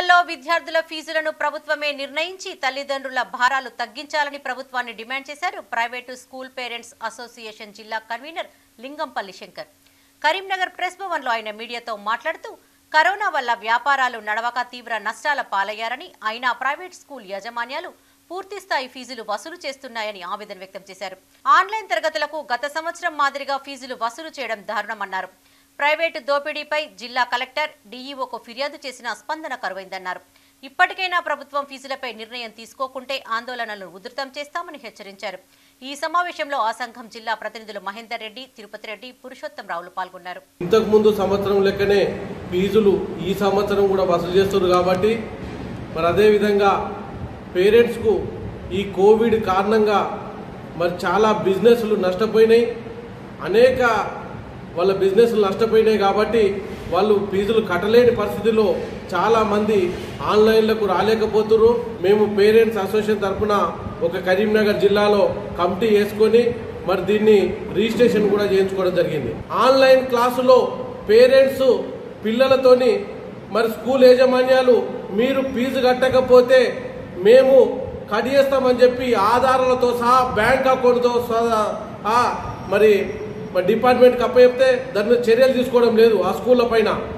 స్కూళ్లలో విద్యార్థుల ఫీజులను ప్రభుత్వమే నిర్ణయించి తల్లిదండ్రుల భారాలు తగ్గించాలని ప్రభుత్వాన్ని డిమాండ్ చేశారు ప్రైవేటు స్కూల్ పేరెంట్స్ అసోసియేషన్ జిల్లా కన్వీనర్ లింగంపల్లి శంకర్ కరీంనగర్ ప్రెస్ భవన్లో ఆయన మీడియాతో మాట్లాడుతూ కరోనా వల్ల వ్యాపారాలు నడవక తీవ్ర నష్టాల పాలయ్యారని అయినా ప్రైవేట్ స్కూల్ యాజమాన్యాలు పూర్తి స్థాయి ఫీజులు వసూలు చేస్తున్నాయని ఆవేదన వ్యక్తం చేశారు ఆన్లైన్ తరగతులకు గత సంవత్సరం మాదిరిగా ఫీజులు వసూలు చేయడం దారుణమన్నారు ప్రైవేటు దోపిడీపై జిల్లా కలెక్టర్ డీఈఓకు ఫిర్యాదు చేసిన స్పందన కరువైందన్నారు ఇప్పటికైనా ప్రభుత్వం ఫీజులపై నిర్ణయం తీసుకోకుంటే ఆందోళనలను ఉధృతం చేస్తామని హెచ్చరించారు ఈ సమావేశంలో ఆ సంఘం జిల్లా ప్రతినిధులు మహేందర్ రెడ్డి తిరుపతి రెడ్డి పురుషోత్తం రావులు పాల్గొన్నారు ఇంతకు ముందు సంవత్సరం లెక్కనే ఫీజులు ఈ సంవత్సరం కూడా వసూలు చేస్తున్నారు కాబట్టి మరి అదేవిధంగా పేరెంట్స్కు ఈ కోవిడ్ కారణంగా మరి చాలా బిజినెస్లు నష్టపోయినాయి అనేక వాళ్ళ బిజినెస్లు నష్టపోయినాయి కాబట్టి వాళ్ళు ఫీజులు కట్టలేని పరిస్థితిలో చాలా మంది ఆన్లైన్లకు రాలేకపోతున్నారు మేము పేరెంట్స్ అసోసియేషన్ తరఫున ఒక కరీంనగర్ జిల్లాలో కమిటీ వేసుకొని మరి దీన్ని రిజిస్ట్రేషన్ కూడా చేయించుకోవడం జరిగింది ఆన్లైన్ క్లాసులో పేరెంట్స్ పిల్లలతోని మరి స్కూల్ యాజమాన్యాలు మీరు ఫీజు కట్టకపోతే మేము కట్ చేస్తామని చెప్పి ఆధారాలతో సహా బ్యాంక్ అకౌంట్తో సహా మరి మరి డిపార్ట్మెంట్కి అప్పచెప్తే దాని మీద చర్యలు తీసుకోవడం లేదు ఆ స్కూళ్ళ పైన